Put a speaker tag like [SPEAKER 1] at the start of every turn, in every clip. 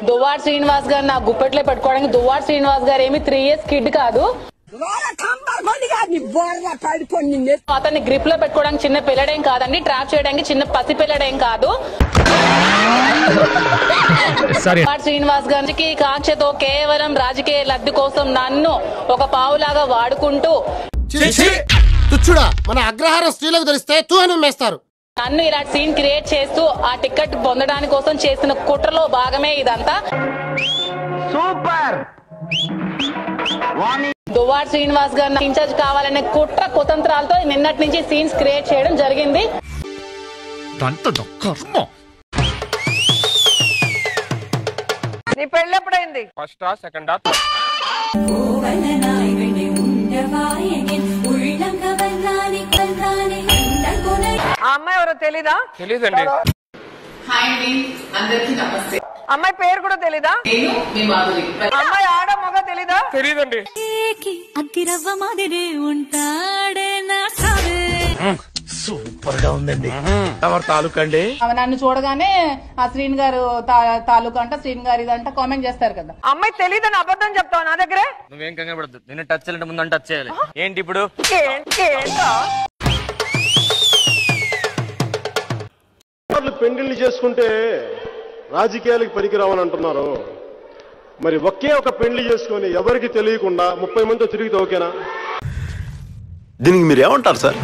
[SPEAKER 1] దువ్వాడ్ శ్రీనివాస్ గారు నా గుప్పెట్లో పెట్టుకోవడానికి దువ్వాడ్ శ్రీనివాస్ గారు ఏమి త్రీ ఇయర్స్ కిడ్ కాదు అతన్ని గ్రిప్ లో పెట్టుకోవడానికి చిన్న పిల్లడేం కాదండి ట్రాప్ చేయడానికి చిన్న పసి పిల్లడేం కాదు దువ్వాడ్ శ్రీనివాస్ గారికి కాంక్షతో కేవలం రాజకీయ లబ్ధి కోసం నన్ను ఒక పావులాగా వాడుకుంటూ
[SPEAKER 2] తుచ్చుడా మన అగ్రహారం స్త్రీలకు తెలిస్తే తూ అని ఉమ్మేస్తారు
[SPEAKER 1] నన్ను ఇలాంటి సీన్ క్రియేట్ చేస్తూ ఆ టికెట్ పొందడానికి కోసం చేసిన కుట్రలో భాగమే ఇదంతా
[SPEAKER 3] సూపర్
[SPEAKER 1] దువ్వాడ్ శ్రీనివాస్ గారు నాకు ఇన్ఛార్జ్ కావాలనే కుట్ర కుతంత్రాలతో నిన్నటి నుంచి సీన్స్ క్రియేట్ చేయడం జరిగింది
[SPEAKER 4] నీ పెళ్ళి ఎప్పుడైంది
[SPEAKER 5] ఫస్ట్ సెకండ్
[SPEAKER 4] ఆ అమ్మాయి ఎవరో తెలీదా
[SPEAKER 5] తెలీదండి
[SPEAKER 6] హాయ్ అండి అందరికీ నమస్తే
[SPEAKER 4] అమ్మాయి పేరు కూడా తెలీదా
[SPEAKER 6] నేను మీ మాధురి
[SPEAKER 4] అమ్మాయి ఆడ మగ తెలీదా
[SPEAKER 5] తెలీదండి
[SPEAKER 7] అగ్గిరవ్వ మాదిరే ఉంటాడే నా సావే
[SPEAKER 1] నన్ను చూడగానే ఆ శ్రీన్ గారు తా- తాలూకా అంట శ్రీన్ గారు ఇదంట కామెంట్ చేస్తారు కదా
[SPEAKER 4] అమ్మాయి తెలీదని అబద్ధం చెప్తావు నా దగ్గరే
[SPEAKER 8] నువ్వేం కంగారు పడద్దు నేను టచ్ చేయాలంటే ముందు టచ్ చేయాలి ఏంటి ఇప్పుడు
[SPEAKER 4] ఏంటి ఏంటో
[SPEAKER 9] పెళ్లిళ్ళు చేసుకుంటే రాజకీయాలకు పనికిరావని అంటున్నారు మరి ఒకే ఒక పెళ్లి చేసుకొని ఎవరికి తెలియకుండా ముప్పై మందితో తిరిగితే ఓకేనా
[SPEAKER 10] దీనికి మీరు ఏమంటారు సార్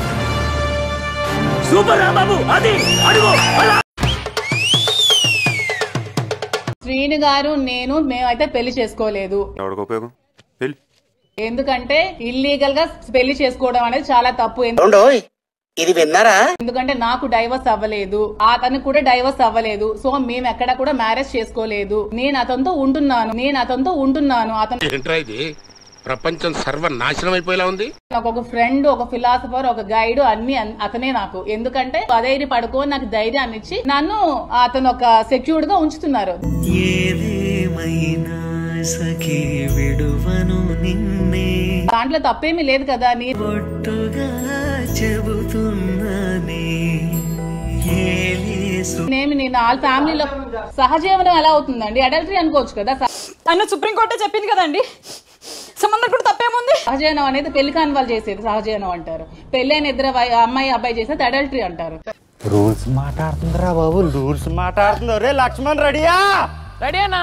[SPEAKER 1] శ్రీను గారు నేను మేమైతే పెళ్లి చేసుకోలేదు
[SPEAKER 10] ఎవరికి ఉపయోగం పెళ్ళి
[SPEAKER 1] ఎందుకంటే ఇల్లీగల్ గా పెళ్లి చేసుకోవడం అనేది చాలా తప్పు ఎందు-
[SPEAKER 3] ఇది విన్నారా
[SPEAKER 1] ఎందుకంటే నాకు డైవర్స్ అవ్వలేదు అతనికి కూడా డైవర్స్ అవ్వలేదు సో మేము ఎక్కడ కూడా మ్యారేజ్ చేసుకోలేదు నేను అతనితో ఉంటున్నాను నేను అతనితో ఉంటున్నాను అతను
[SPEAKER 2] ఏంట్రా ఇది ప్రపంచం సర్వనాశనం అయిపోయేలా ఉంది
[SPEAKER 1] నాకు ఒక ఫ్రెండ్ ఒక ఫిలాసఫర్ ఒక గైడ్ అన్ని అన్- అతనే నాకు ఎందుకంటే అధైర్య పడుకో నాకు ధైర్యాన్ని ఇచ్చి నన్ను అతను ఒక సెక్యూర్డ్ గా ఉంచుతున్నారు
[SPEAKER 7] ఏదేమైనా సఖీ విడువను నిన్నే
[SPEAKER 1] దాంట్లో తప్పేమీ లేదు కదా నీ
[SPEAKER 7] ఒట్టుగా చెబుతున్నానే ఏలేసు
[SPEAKER 1] నేమి నేను వాళ్ళ ఫ్యామిలీలో సహజీవనం ఎలా అవుతుందండి అడల్టరీ అనుకోవచ్చు కదా సహ-
[SPEAKER 7] అన్న సుప్రీంకోర్టే చెప్పింది కదండి సంబంధం కూడా తప్పేముంది
[SPEAKER 1] సహజీవనం అనేది పెళ్లి కాని వాళ్ళు చేసేది సహజీవనం అంటారు పెళ్లి అయిన ఇద్దరు వై- అమ్మాయి అబ్బాయి చేసేది అడల్టరీ అంటారు
[SPEAKER 3] రూల్స్ మాట్లాడుతుందిరా బాబు రూల్స్ మాట్లాడుతుందో రే లక్ష్మణ్ రెడీయా
[SPEAKER 4] రెడీ అన్నా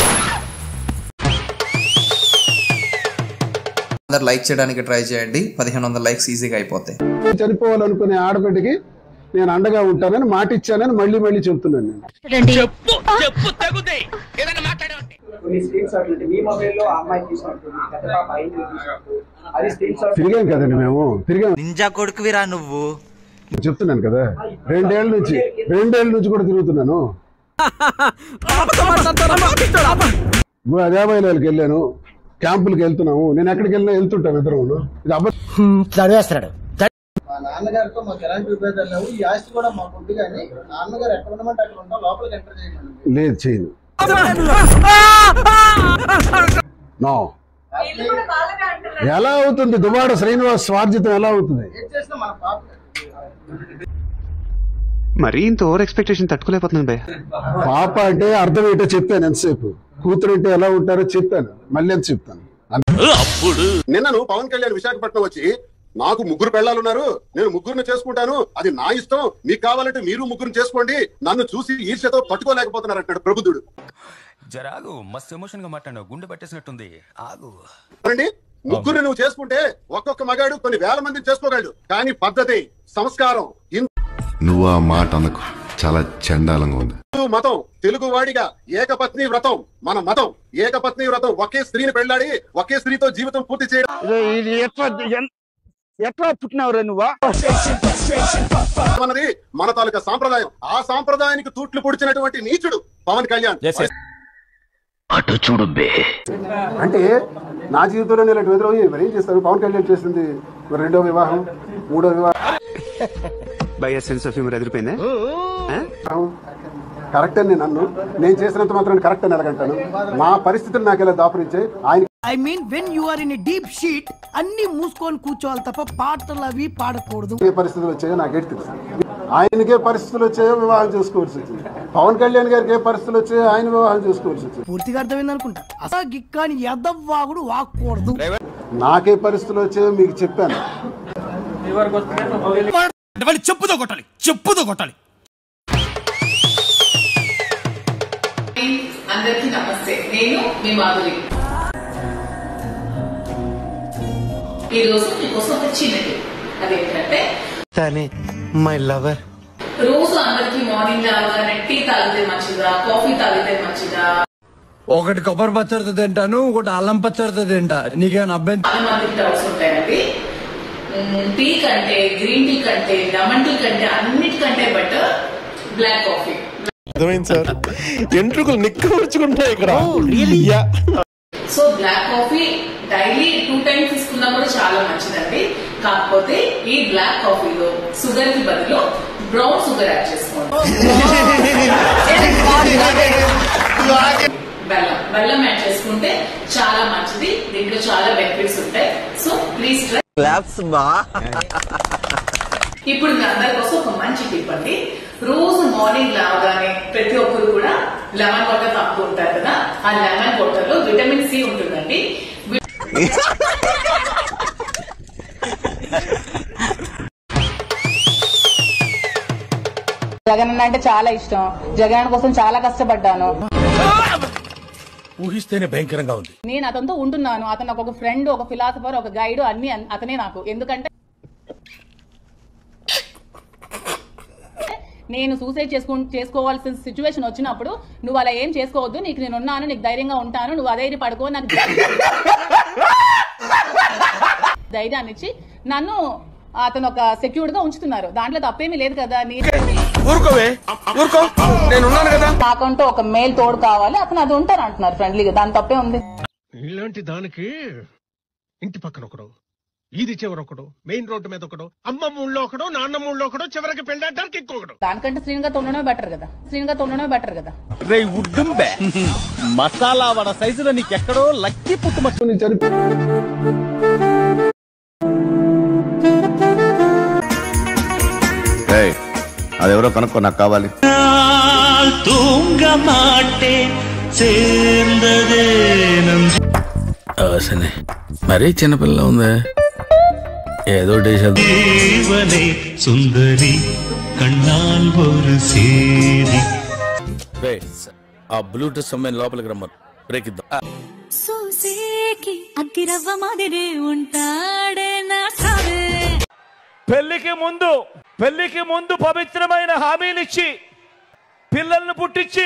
[SPEAKER 11] అందరు లైక్ చేయడానికి ట్రై చేయండి పదిహేను వందల లైక్స్ ఈజీగా అయిపోతాయి
[SPEAKER 9] చనిపోవాలనుకునే ఆడబిడ్డకి నేను అండగా ఉంటానని మాట ఇచ్చానని మళ్ళీ మళ్ళీ చెప్తున్నాను నేను తిరిగాం కదండి మేము తిరిగాం
[SPEAKER 3] నింజా కొడుకువిరా నువ్వు
[SPEAKER 9] చెప్తున్నాను కదా రెండేళ్ల నుంచి రెండేళ్ల నుంచి కూడా తిరుగుతున్నాను దేవాలయాలకు వెళ్ళాను క్యాంపులకు వెళ్తున్నాము నేను ఎక్కడికి వెళ్ళినా వెళ్తుంటాను ఇద్దరు ఇది అబద్ధం
[SPEAKER 3] చదివేస్తున్నాడు
[SPEAKER 12] మా నాన్నగారితో మాకు ఎలాంటి విభేదాలు లేవు ఈ ఆస్తి కూడా మాకు ఉంది కానీ నాన్నగారు ఎక్కడ ఉండమంటే అక్కడ ఉంటాం లోపలికి ఎంటర్ చేయమని
[SPEAKER 9] లేదు చేయను నో ఎలా అవుతుంది దుబాడ శ్రీనివాస్ స్వార్జితం ఎలా అవుతుంది
[SPEAKER 12] ఏం చేసినా మన పాప
[SPEAKER 10] మరీ ఇంత ఓవర్ ఎక్స్పెక్టేషన్ తట్టుకోలేకపోతున్నాను భయ్య
[SPEAKER 9] పాప అంటే అర్థం ఏంటో చెప్పాను ఎంతసేపు కూతురు అంటే ఎలా ఉంటారో చెప్పాను మళ్ళీ ఎంత చెప్తాను నిన్నను పవన్ కళ్యాణ్ విశాఖపట్నం వచ్చి నాకు ముగ్గురు పెళ్ళాలు ఉన్నారు నేను ముగ్గురిని చేసుకుంటాను అది నా ఇష్టం మీకు కావాలంటే మీరు ముగ్గురు చేసుకోండి నన్ను చూసి ఈర్ష్యతో తట్టుకోలేకపోతున్నారు అంటాడు ప్రబుద్ధుడు
[SPEAKER 8] జరాగు మస్తు ఎమోషన్ గా మాట్లాడు గుండె పట్టేసినట్టుంది ఆగు
[SPEAKER 9] చూడండి ముగ్గురు నువ్వు చేసుకుంటే ఒక్కొక్క మగాడు కొన్ని వేల మందిని చేసుకోగలడు కానీ పద్ధతి సంస్కారం
[SPEAKER 10] నువ్వు ఆ మాట అనకు చాలా చండాలంగా ఉంది
[SPEAKER 9] హిందూ మతం తెలుగు వాడిగా ఏకపత్ని వ్రతం మన మతం ఏకపత్ని వ్రతం ఒకే స్త్రీని పెళ్ళాడి ఒకే స్త్రీతో జీవితం పూర్తి చేయడం
[SPEAKER 3] ఇది ఎట్లా ఎన్- ఎట్లా పుట్టినవరా నువ్వా
[SPEAKER 9] అన్నది మన తాలూకా సాంప్రదాయం ఆ సాంప్రదాయానికి తూట్లు పొడిచినటువంటి నీచుడు పవన్ కళ్యాణ్
[SPEAKER 8] అటు చూడు బే
[SPEAKER 9] అంటే నా జీవితంలో నేను ఇలాంటి ఎదురయ్యి మరి ఏం చేస్తారు పవన్ కళ్యాణ్ చేసింది మరి రెండో వివాహం మూడో వివాహం
[SPEAKER 10] భయ్య సెన్స్ ఆఫ్ హ్యూమర్ ఎదిరిపోయిందా
[SPEAKER 9] కరెక్ట్ అని నేను అన్ను నేను చేసినంత మాత్రం కరెక్ట్ అని ఎలాగంటాను నా పరిస్థితులు నాకు ఇలా దాపురించాయి ఆయన
[SPEAKER 12] I mean when you are in deep shit అన్ని మూసుకొని కూర్చోవాలి తప్ప పాటలు అవి పాడకూడదు
[SPEAKER 9] ఏ పరిస్థితులు వచ్చాయో నాకేంటి తెలుసు ఆయనకే పరిస్థితులు వచ్చాయో వివాహం చేసుకోవాల్సి వచ్చింది పవన్ కళ్యాణ్ గారికి ఏ పరిస్థితులు వచ్చాయో ఆయన వివాహం చేసుకోవాల్సి వచ్చింది
[SPEAKER 12] పూర్తిగా అర్థమైంది అనుకుంటా అసలు గిక్కాని ఎదవ్వాగుడు వాక్కూడదు
[SPEAKER 9] నాకే పరిస్థితులు వచ్చాయో మీకు చెప్పాను
[SPEAKER 3] చెప్పుతో కొట్టాలి చెప్పుతో కొట్టాలి
[SPEAKER 6] అందరికీ నమస్తే నేను మీ మాధురి ఈ రోజు మీకోసం ఒక చిన్నది అదేంటంటే
[SPEAKER 3] తనే మై లవర్
[SPEAKER 6] రోజు అందరికి మార్నింగ్ లేవగానే టీ తాగితే మంచిదా కాఫీ తాగితే మంచిదా
[SPEAKER 3] ఒకటి కొబ్బరి పచ్చడితో తింటాను ఒకటి అల్లం పచ్చడితో తింటా నీకేమైనా అభ్యంతరం
[SPEAKER 6] చాలా మందికి డౌట్స్ ఉంటాయండి మ్మ్, టీ కంటే గ్రీన్ టీ కంటే లెమన్ టీ కంటే అన్నిటికంటే బెటర్ బ్లాక్ కాఫీ
[SPEAKER 3] అర్థమైంది సార్ ఎంట్రుకలు నిక్కవచ్చుకుంటాయి ఇక్కడ
[SPEAKER 6] so black coffee daily two times తీసుకున్నా కూడా చాలా మంచిదండి కాకపోతే ఈ బ్లాక్ కాఫీలో షుగర్ కి బదులు బ్రౌన్ షుగర్ యాడ్ చేసుకోండి బెల్లం బెల్లం యాడ్ చేసుకుంటే చాలా మంచిది దీంట్లో చాలా బెనిఫిట్స్ ఉంటాయి సో ప్లీజ్ ట్రై ఇప్పుడు మీ అందరి కోసం ఒక మంచి టిప్ అండి రోజు మార్నింగ్ లేవగానే ప్రతి ఒక్కరు కూడా లెమన్ వాటర్ తాగుతూ ఉంటారు కదా ఆ లెమన్ వాటర్ లో విటమిన్ సి ఉంటుందండి
[SPEAKER 1] జగన్ అన్న అంటే చాలా ఇష్టం జగన్ అన్న కోసం చాలా కష్టపడ్డాను
[SPEAKER 3] ఊహిస్తేనే భయంకరంగా ఉంది
[SPEAKER 1] నేను అతనితో ఉంటున్నాను అతను నాకు ఒక ఫ్రెండ్ ఒక ఫిలాసఫర్ ఒక గైడ్ అన్ని అన్- అతనే నాకు ఎందుకంటే నేను సూసైడ్ చేసుకు చేసుకోవాల్సిన సిచ్యువేషన్ వచ్చినప్పుడు నువ్వు అలా ఏం చేసుకోవద్దు నీకు నేను ఉన్నాను నీకు ధైర్యంగా ఉంటాను నువ్వు అధైర్య పడుకో నాకు ధైర్యాన్ని ఇచ్చి నన్ను అతను ఒక సెక్యూర్డ్ గా ఉంచుతున్నారు దాంట్లో తప్పేమీ లేదు కదా నీ
[SPEAKER 3] ఊరుకోవే ఊరుకో నేను ఉన్నాను కదా
[SPEAKER 1] నాకంటూ ఒక మేల్ తోడు కావాలి అతను అది ఉంటారు అంటున్నారు ఫ్రెండ్లీగా దాని తప్పే ఉంది
[SPEAKER 2] ఇలాంటి దానికి ఇంటి పక్కన ఒకడు ఈది చివర ఒకడు మెయిన్ రోడ్డు మీద ఒకడు అమ్మమ్మ ఊళ్ళో ఒకడు నాన్నమ్మ ఊళ్ళో ఒకడు చివరికి పెళ్ళడానికి ఇంకొకడు
[SPEAKER 1] దానికంటే శ్రీనిగా ఉండడమే బెటర్ కదా శ్రీనిగా ఉండడమే బెటర్ కదా
[SPEAKER 3] రే ఉడ్డుంబే మసాలా వడ సైజులో నీకెక్కడో లక్కీ పుట్టుమచ్చు
[SPEAKER 9] చనిపో
[SPEAKER 10] అదెవరో కనుక్కో నాకు కావాలి
[SPEAKER 8] మరీ చిన్నపిల్ల ఉందే ఏదో
[SPEAKER 3] సుందరి కన్నాల్ ஒரு సేది
[SPEAKER 8] ఆ బ్లూటూత్ సమ్మెన్ లోపలికి రమ్మను బ్రేక్ ఇద్దాం
[SPEAKER 7] సూసేకి అగ్గిరవ్వ మాదిరి ఉంటాడే నా సావే
[SPEAKER 3] పెళ్లికి ముందు పెళ్లికి ముందు పవిత్రమైన హామీలిచ్చి పిల్లల్ని పుట్టించి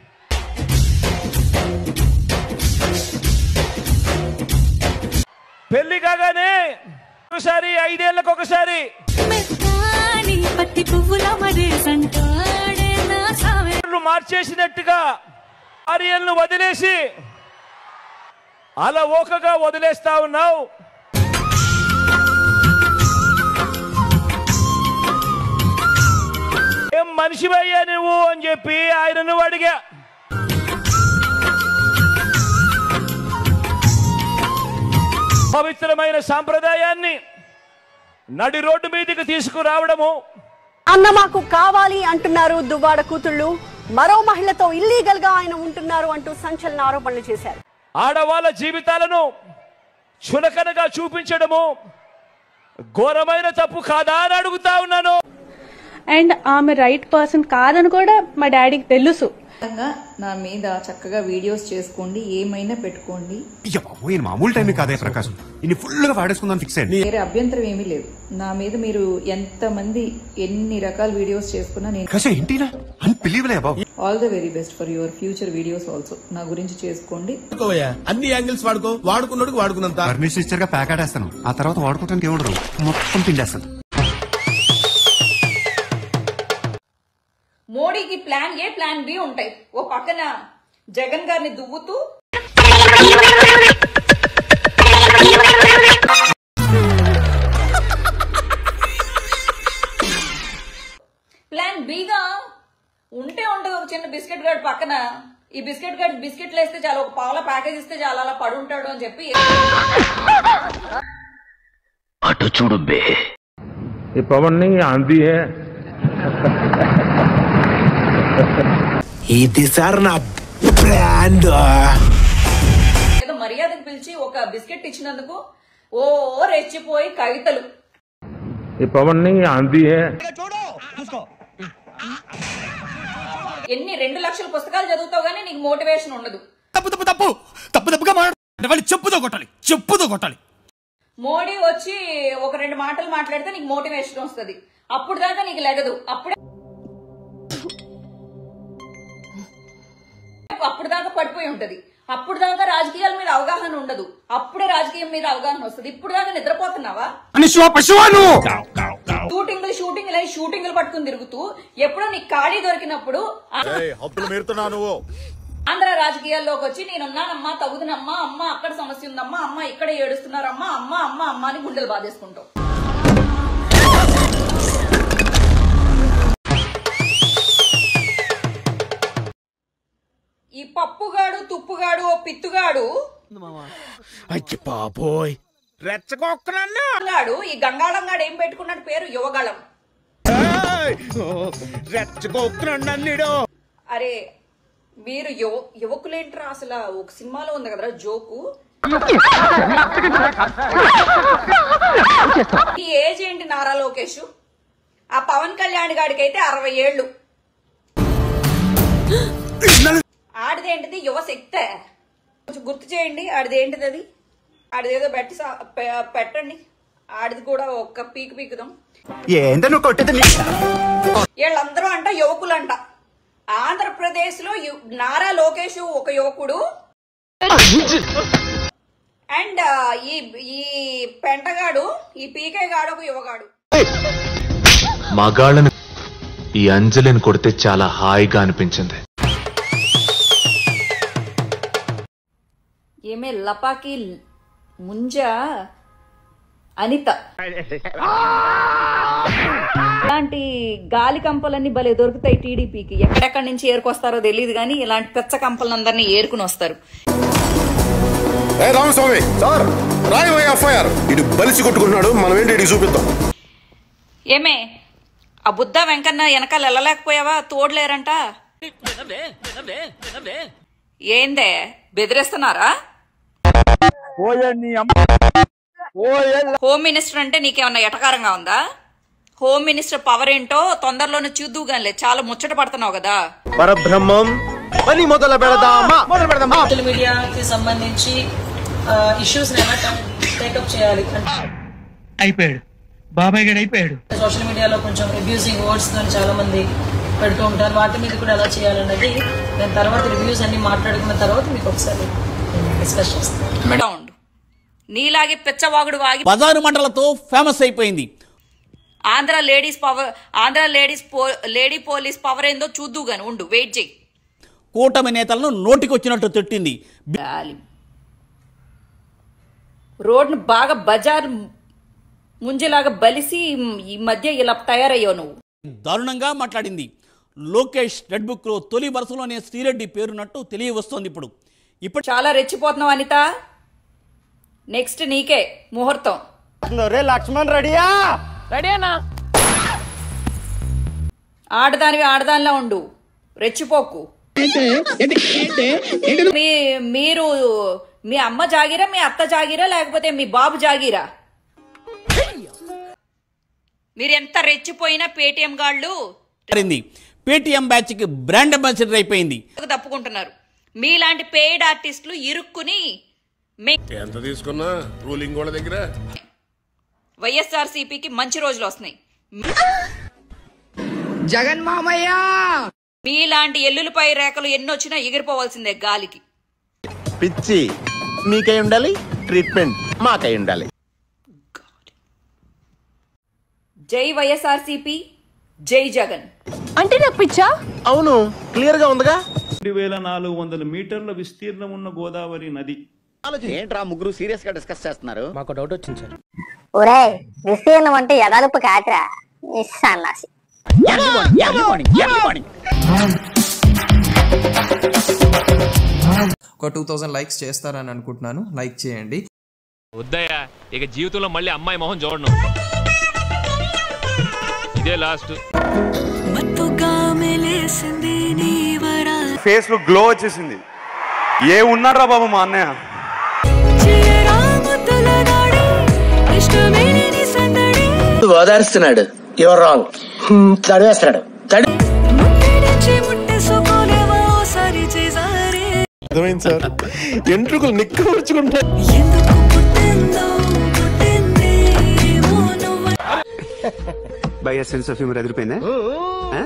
[SPEAKER 3] పెళ్లి కాగానే ఒకసారి ఐదేళ్లకు ఒకసారి
[SPEAKER 7] మెత్తాని పత్తి పువ్వుల మరేసంటాడే నా సావే
[SPEAKER 3] పేర్లు మార్చేసినట్టుగా భార్యలను వదిలేసి అలా ఓకగా వదిలేస్తా ఉన్నావు ఏం మనిషివయ్యా నువ్వు అని చెప్పి ఆయనను అడిగా పవిత్రమైన సాంప్రదాయాన్ని నడి రోడ్డు మీదకి తీసుకురావడము
[SPEAKER 7] అన్న మాకు కావాలి అంటున్నారు దువ్వాడ కూతుళ్ళు మరో మహిళతో ఇల్లీగల్ గా ఆయన ఉంటున్నారు అంటూ సంచలన ఆరోపణలు చేశారు
[SPEAKER 3] ఆడవాళ్ళ జీవితాలను చులకనగా చూపించడము ఘోరమైన తప్పు కాదా అని అడుగుతా ఉన్నాను
[SPEAKER 7] అండ్ ఆమె రైట్ పర్సన్ కాదని కూడా మా డాడీకి తెలుసు
[SPEAKER 6] నా మీద చక్కగా వీడియోస్ చేసుకోండి ఏమైనా పెట్టుకోండి
[SPEAKER 3] మామూలు టైం కాదే ప్రకాశం ఇన్ని ఫుల్ గా వాడేసుకుందాం ఫిక్స్ అయ్యింది
[SPEAKER 6] వేరే అభ్యంతరం ఏమీ లేదు నా మీద మీరు ఎంత మంది ఎన్ని రకాల వీడియోస్ చేసుకున్నా నేను
[SPEAKER 3] కసే ఏంటినా అన్బిలీవలే బాబు
[SPEAKER 6] all the very best for your future videos also నా గురించి చేసుకోండి
[SPEAKER 3] అన్ని యాంగిల్స్ వాడుకో వాడుకున్నాడు వాడుకున్నంత పర్మిషన్ ఇచ్చారుగా ప్యాక్ ఆడేస్తాను ఆ తర్వాత వాడుకోవడానికి ఏముండదు మొత్తం పిండేస్తాను
[SPEAKER 7] మోడీకి ప్లాన్ ఏ ప్లాన్ బి ఉంటాయి ఓ పక్కన జగన్ గారిని దువ్వుతూ ప్లాన్ బిగా ఉంటే ఉండదు ఒక చిన్న బిస్కెట్ గాడు పక్కన
[SPEAKER 5] ఈ బిస్కెట్ గడ్ బిస్కెట్లు వేస్తే చాలా ఒక పావుల ప్యాకేజ్ ఇస్తే చాలా అలా పడి ఉంటాడు అని చెప్పి
[SPEAKER 13] అటు చూడు బే
[SPEAKER 14] ये पवन नहीं आंधी है
[SPEAKER 13] ఇది సార్ నా బ్రాండ్
[SPEAKER 5] ఏదో మర్యాదకు పిలిచి ఒక బిస్కెట్ ఇచ్చినందుకు ఓ రెచ్చిపోయి కవితలు
[SPEAKER 14] ये पवन नहीं आंधी है
[SPEAKER 5] ఎన్ని రెండు లక్షల పుస్తకాలు చదువుతావు గానీ నీకు మోటివేషన్ ఉండదు
[SPEAKER 3] తప్పు తప్పు తప్పు తప్పు తప్పుగా మాట్లాడు వాళ్ళు చెప్పుతో కొట్టాలి చెప్పుతో కొట్టాలి
[SPEAKER 5] మోడీ వచ్చి ఒక రెండు మాటలు మాట్లాడితే నీకు మోటివేషన్ వస్తుంది అప్పుడు దాకా నీకు లెగదు అప్పుడే అప్పుడు దాకా పడిపోయి ఉంటది అప్పుడు దాకా రాజకీయాల మీద అవగాహన ఉండదు అప్పుడే రాజకీయం మీద అవగాహన వస్తుంది ఇప్పుడు దాకా నిద్రపోతున్నావా షూటింగ్లు షూటింగ్లు అని షూటింగ్లు పట్టుకుని తిరుగుతూ ఎప్పుడో నీకు ఖాళీ దొరికినప్పుడు ఆ-
[SPEAKER 15] హద్దులు మీరుతున్నావు నువ్వు
[SPEAKER 5] ఆంధ్ర రాజకీయాల్లోకి వచ్చి నేనున్నానమ్మా తగుదునమ్మా అమ్మ అక్కడ సమస్య ఉందమ్మా అమ్మ ఇక్కడ ఏడుస్తున్నారమ్మా అమ్మ అమ్మ అమ్మ అని గుండెలు బాధేసుకుంటావు ఈ పప్పుగాడు తుప్పుగాడు ఓ పిత్తుగాడు
[SPEAKER 13] అచ్చి పాపోయ్ రెచ్చగొక్కనన్నా
[SPEAKER 5] గాడు ఈ గంగాళంగాడు ఏం పెట్టుకున్నాడు పేరు యువగళం
[SPEAKER 13] రెచ్చగొక్కనన్నీడు
[SPEAKER 5] అరే మీరు యువ యువకులేంట్రా అసలు ఒక సినిమాలో ఉంది కదరా జోకు ఈ ఏజ్ ఏంటి నారా లోకేష్ ఆ పవన్ కళ్యాణ్ గాడికి అయితే అరవై ఏళ్ళు ఆడిదేంటిది యువ శక్తే కొంచెం గుర్తు చేయండి ఆడిది ఏంటిది అది ఆడిదేదో పెట్టి సా- పె- పెట్టండి ఆడిది కూడా ఒక్క పీక్ పీకుదాం
[SPEAKER 3] ఏంటో నువ్వు కొట్టేది
[SPEAKER 5] వీళ్ళందరూ అంట యువకులంట ఆంధ్రప్రదేశ్ లో నారా లోకేష్ ఒక యువకుడు అండ్ ఈ ఈ పెంటగాడు ఈ పీకే గాడు ఒక యువగాడు
[SPEAKER 16] మగాళ్ళని ఈ అంజలిని కొడితే చాలా హాయిగా అనిపించింది
[SPEAKER 5] ఏమే లపాకి ముంజ అనిత ఇలాంటి గాలి కంపలన్నీ భలే దొరుకుతాయి టీడీపీకి ఎక్కడెక్కడి నుంచి ఏరుకొస్తారో తెలియదు కానీ ఇలాంటి పెచ్చ కంపలందరినీ ఏరుకుని వస్తారు
[SPEAKER 9] ఏ రామస్వామి సార్ రాయి ఎఫ్ఐఆర్ ఇటు బలిసి కొట్టుకుంటున్నాడు మనం ఏంటి ఇటు చూపిద్దాం
[SPEAKER 5] ఏమే ఆ బుద్ధ వెంకన్న వెనకాల వెళ్ళలేకపోయావా తోడలేరంట ఏందే బెదిరిస్తున్నారా హోమ్ మినిస్టర్ అంటే నీకేమన్నా ఎటకారంగా ఉందా హోమ్ మినిస్టర్ పవర్ ఏంటో తొందరలోనే చూద్దుగానిలే చాలా ముచ్చట పడుతున్నావు కదా
[SPEAKER 3] పరబ్రహ్మం పని మొదలు పెడదామా మొదలు పెడదామా
[SPEAKER 17] సోషల్ మీడియాకి సంబంధించి ఇష్యూస్ ఎలా టేకప్ చేయాలి
[SPEAKER 18] అయిపోయాడు బాబాయ్ గడు అయిపోయాడు
[SPEAKER 17] సోషల్ మీడియాలో కొంచెం అబ్యూజింగ్ వర్డ్స్ తో చాలా మంది పెడుతూ ఉంటారు వాటి మీద కూడా ఎలా చేయాలన్నది నేను తర్వాత రివ్యూస్ అన్ని మాట్లాడుకున్న తర్వాత మీకు ఒకసారి డిస్కస్ చేస్తాను
[SPEAKER 5] ఉండు. నీలాగే పిచ్చవాగుడు వాగి
[SPEAKER 19] బజారు మండలతో ఫేమస్ అయిపోయింది
[SPEAKER 5] Andhra ladies power Andhra ladies పో- లేడీ పోలీస్ పవర్ ఏందో చూద్దు గాని ఉండు వెయిట్ చేయి
[SPEAKER 19] కూటమి నేతలను నోటికొచ్చినట్టు తిట్టింది
[SPEAKER 5] రోడ్ను బాగా బజార్ ముంజేలాగా బలిసి ఈ మధ్య ఇలా తయారయ్యావు నువ్వు
[SPEAKER 19] దారుణంగా మాట్లాడింది లోకేష్ రెడ్ బుక్ లో తొలి వరుసలోనే శ్రీరెడ్డి పేరున్నట్టు తెలియవస్తోంది ఇప్పుడు ఇప్పుడు
[SPEAKER 5] చాలా రెచ్చిపోతున్నావు అనిత నెక్స్ట్ నీకే ముహూర్తం
[SPEAKER 3] రే లక్ష్మణ్ రెడీయా
[SPEAKER 4] రెడీ అన్నా
[SPEAKER 5] ఆడదానివి ఆడదానిలా ఉండు రెచ్చిపోకు మీ మీరు మీ అమ్మ జాగిరా మీ అత్త జాగిరా లేకపోతే మీ బాబు జాగిరా మీరు ఎంత రెచ్చిపోయినా పేటిఎం గాళ్ళు
[SPEAKER 19] మారింది పేటీఎం బ్యాచ్ కి బ్రాండ్ అంబాసిడర్ అయిపోయింది
[SPEAKER 5] తప్పుకుంటున్నారు మీలాంటి పెయిడ్ ఆర్టిస్టులు ఇరుక్కుని మే
[SPEAKER 15] ఎంత తీసుకున్నా రూలింగ్ వాళ్ళ దగ్గర
[SPEAKER 5] వైఎస్ఆర్ సిపికి మంచి రోజులు వస్తున్నాయి
[SPEAKER 4] జగన్ మామయ్య
[SPEAKER 5] మీలాంటి ఎల్లులపై రేఖలు ఎన్నొచ్చినా ఎగిరిపోవాల్సిందే గాలికి
[SPEAKER 3] పిచ్చి మీకై ఉండాలి ట్రీట్మెంట్ మాకై ఉండాలి
[SPEAKER 5] జై వైఎస్ఆర్ సిపి జై జగన్
[SPEAKER 3] అంటే నాకు పిచ్చా అవును క్లియర్ గా ఉందిగా
[SPEAKER 20] రెండు వేల నాలుగు వందల మీటర్ల విస్తీర్ణం ఉన్న గోదావరి నది
[SPEAKER 21] ఏంట్రా ముగ్గురు సీరియస్ గా డిస్కస్ చేస్తున్నారు
[SPEAKER 20] మాకు డౌట్ వచ్చింది సార్
[SPEAKER 22] ఒరే విస్తీర్ణం అంటే ఎడలుపు కాదురా ఇస్తాను
[SPEAKER 21] early morning early morning early morning
[SPEAKER 11] ఒక టూ థౌజండ్ లైక్స్ చేస్తారని అనుకుంటున్నాను లైక్ చేయండి
[SPEAKER 12] వద్దయ్యా ఇక జీవితంలో మళ్ళీ అమ్మాయి మొహం చూడను ఇదే లాస్ట్
[SPEAKER 23] ఫేస్ లో గ్లో వచ్చేసింది ఏ ఉన్నారా బాబు మా అన్నయ్య
[SPEAKER 24] ఓదారుస్తున్నాడు యువర్ రాంగ్ తడివేస్తున్నాడు తడి
[SPEAKER 2] అర్థమైంది సార్ ఎంట్రుకలు నిక్కవచ్చుకుంటా
[SPEAKER 3] బై సెన్స్ ఆఫ్ హ్యూమర్ ఎదిరిపోయిందా ఆ?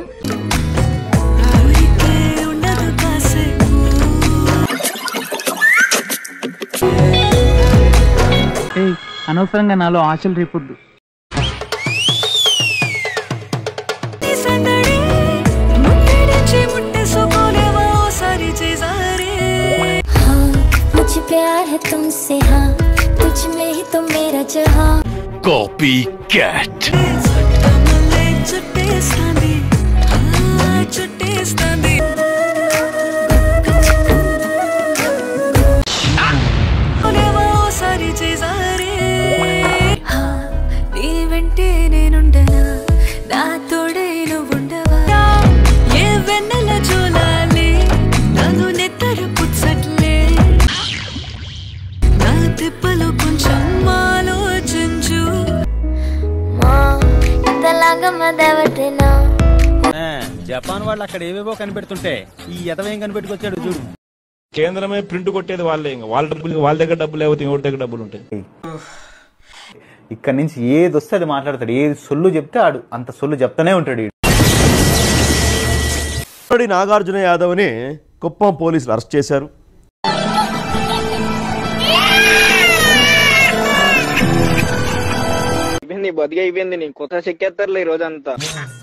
[SPEAKER 18] ఏయ్ అనవసరంగా నాలో ఆశలు రేపొద్దు
[SPEAKER 25] मुझे प्यार है तुमसे हाँ तुझ में ही तो मेरा जहाँ
[SPEAKER 13] కాపీ క్యాట్
[SPEAKER 25] నీ వెంటే నేనుండనా నా తోడై నువ్వుండవా ఏ వెన్నెల చూడాలి నన్ను నెత్తరు పుచ్చట్లే నా తిప్పలు కొంచెం ఆలోచించు ఇంతలాగా మదవటనా
[SPEAKER 26] జపాన్ వాళ్ళు అక్కడ ఏవేవో కనిపెడుతుంటే ఈ ఎదవేం కనిపెట్టుకొచ్చాడు చూడు
[SPEAKER 14] కేంద్రమే ప్రింట్ కొట్టేది వాళ్ళే ఇంకా వాళ్ళ డబ్బులు వాళ్ళ దగ్గర డబ్బులు లేకపోతే ఎవరి దగ్గర డబ్బులు ఉంటాయి
[SPEAKER 26] ఇక్కడ నుంచి ఏది వస్తే అది మాట్లాడతాడు ఏది సొల్లు చెప్తే ఆడు అంత సొల్లు చెప్తానే ఉంటాడు ఈడు.
[SPEAKER 27] ఇప్పటి నాగార్జున యాదవ్ని కుప్పం పోలీసులు అరెస్ట్ చేశారు
[SPEAKER 28] అయిపోయింది బతికి అయిపోయింది నీ కొత్త చెక్కేస్తారులే ఈ రోజంతా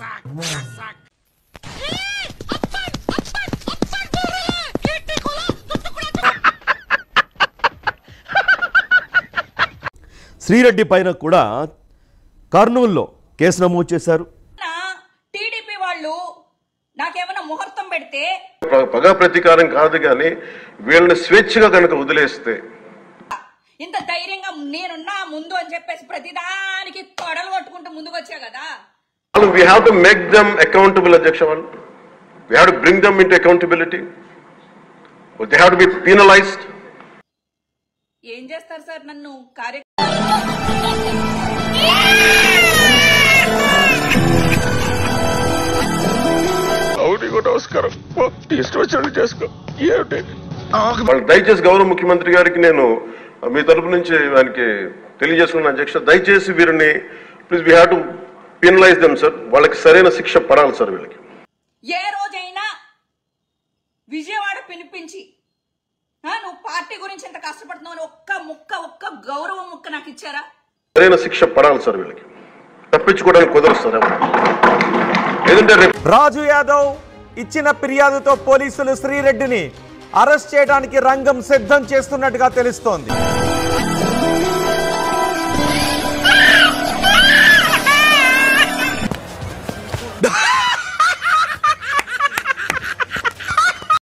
[SPEAKER 27] శ్రీరెడ్డి పైన కూడా కర్నూలులో కేసు నమోదు చేశారు
[SPEAKER 5] టీడీపీ వాళ్ళు నాకేమైనా ముహూర్తం పెడితే
[SPEAKER 9] పగ ప్రతీకారం కాదు కానీ వీళ్ళని స్వేచ్ఛగా కనుక వదిలేస్తే
[SPEAKER 5] ఇంత ధైర్యంగా నేనున్నా ముందు అని చెప్పేసి ప్రతిదానికి తొడలు కొట్టుకుంటూ ముందుకు వచ్చా కదా
[SPEAKER 9] we have to make them accountable అధ్యక్ష వాళ్ళు we have to bring them into accountability they have to be penalised
[SPEAKER 5] ఏం చేస్తారు సార్ నన్ను కార్య
[SPEAKER 2] అవును నీకు నమస్కారం పో, నీ ఇష్టం వచ్చినట్టు చేసుకో ఏమిటి
[SPEAKER 9] వాళ్ళు దయచేసి గౌరవ ముఖ్యమంత్రి గారికి నేను మీ తరపు నుంచి ఆయనకి తెలియజేసుకున్న అధ్యక్ష దయచేసి వీరిని please we have to penalise them sir వాళ్ళకి సరైన శిక్ష పడాలి సార్ వీళ్ళకి
[SPEAKER 5] ఏ రోజైనా విజయవాడ పిలిపించి ఆ, నువ్వు పార్టీ గురించి ఎంత కష్టపడుతున్నావు అని ఒక్క ముక్క ఒక్క గౌరవ ముక్క నాకు ఇచ్చారా
[SPEAKER 9] సరైన శిక్ష పడాలి సార్ వీళ్ళకి తప్పించుకోవడానికి కుదరదు సార్ ఎవరు. ఏదంటే రేపు
[SPEAKER 29] రాజు యాదవ్ ఇచ్చిన ఫిర్యాదుతో పోలీసులు శ్రీరెడ్డిని అరెస్ట్ చేయడానికి రంగం సిద్ధం చేస్తున్నట్టుగా తెలుస్తోంది